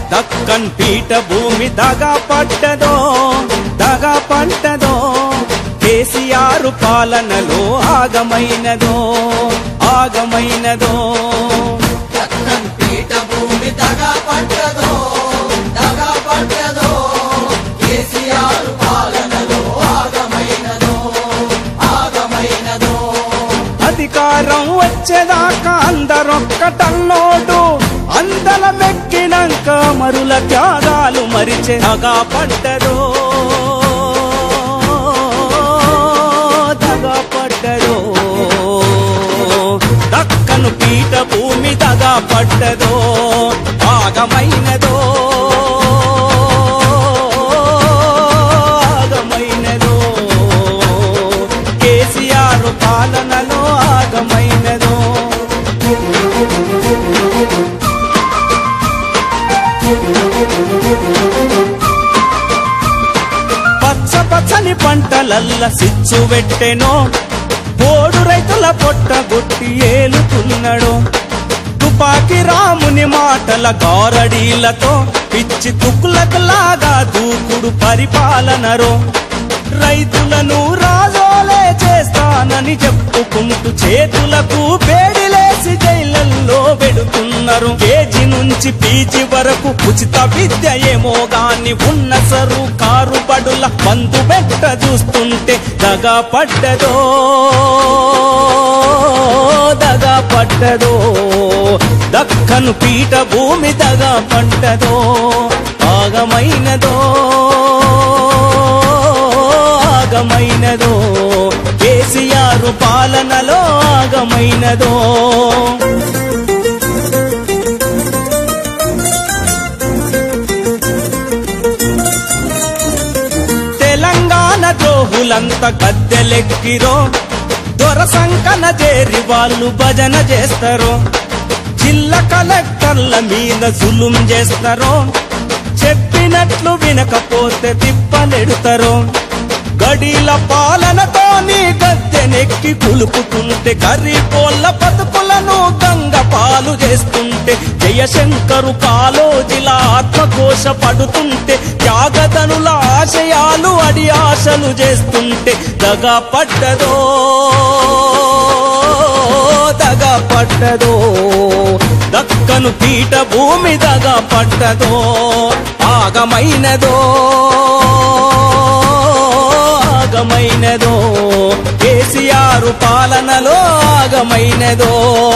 దక్కన్ పీఠ భూమి దగా పడ్డదో దగా పడ్డదో కేసీఆర్ పాలనలో ఆగమైనదో ఆగమైనదో దక్కన్ పీఠ భూమి దగా పడ్డదో దగా పడ్డదో కేసీఆర్ పాలనలో ఆగమైనదో ఆగమైనదో అధికారం వచ్చేదాకా అందరొక్కటన్నోడు అందల మెక్కినాక మరుల త్యాగాలు మరిచే దగా పడ్డదో దగా పడ్డదో దక్కను పీఠ భూమి దగా పడ్డదో ఆగమైనదో ఆగమైనదో కేసీఆర్ పాలనలో ఆగమైనదో పచ్చ పచ్చని పంటలల్ల సిచ్చు పెట్టెనో పోడు రైతుల పొట్ట గుట్టి ఏలుతున్నాడు తుపాకి రాముని మాటల గారడీలతో పిచ్చి తుక్కులకులాగా దూకుడు పరిపాలనరో రైతులను రాజోలే చేస్తానని చెప్పుకుంటూ చేతులకు వేడిలేసి జైళ్ళల్లో పెడుతున్నారు కేజీ నుంచి పీజీ వరకు ఉచిత విద్య ఏమో గాని ఉన్న సరు కారు బడుల మందు పెట్ట చూస్తుంటే దగా పడ్డదో దగా పడ్డదో దక్కను పీఠ భూమి దగా పడ్డదో ఆగమైనదో ఆగమైనదో కేసీఆర్ పాలనలో ఆగమైనదో తెలంగాణ ద్రోహులంత గద్దెలెక్కిరో దొర సంకన చేరి వాళ్ళు భజన చేస్తారు జిల్లా కలెక్టర్ల మీద జులుం చేస్తారో చెప్పినట్లు వినకపోతే తిప్పలెడుతారో గడీల పాలనతో నీ గద్దెనెక్కి కులుపుతుంటే గరీబోళ్ళ బతుకులను గంగ పాలు చేస్తుంటే జయశంకరు కాలోజిల ఆత్మకోశ పడుతుంటే త్యాగదనుల ఆశయాలు అడి ఆశలు చేస్తుంటే దగా పడ్డదో దగా పడ్డదో దక్కను పీఠ భూమి దగా పడ్డదో ఆగమైనదో ఆగమైనదో కేసీఆర్ పాలనలో ఆగమైనదో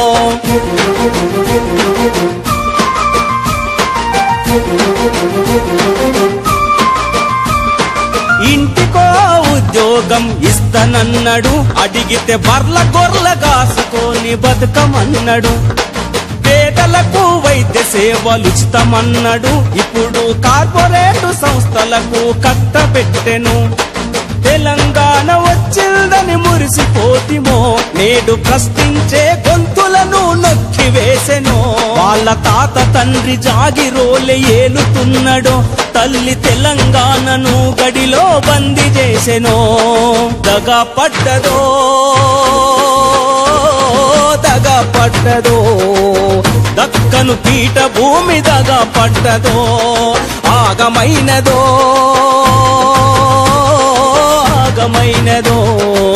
ఇంటికో ఉద్యోగం ఇస్తానన్నాడు అడిగితే బర్ల గొర్ల కాసుకొని బతుకమన్నాడు పేదలకు వైద్య సేవలు ఉచితమన్నాడు ఇప్పుడు కార్పొరేట్ సంస్థలకు కట్టబెట్టెను తెలంగాణ వచ్చిందని మురిసిపోతిమో నేడు ప్రశ్నించే గొంతులను నొక్కి వేసెను వాళ్ళ తాత తండ్రి జాగిరోలే ఏలుతున్నాడు తల్లి తెలంగాణను గడిలో బందీ చేసెనో దగా పడ్డదో దగా పడ్డదో దక్కను పీఠ భూమి దగా పడ్డదో ఆగమైనదో ఆగమైనదో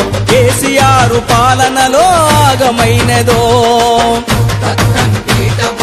కేసీఆర్ పాలనలో ఆగమైనదో దక్కన్ పీఠ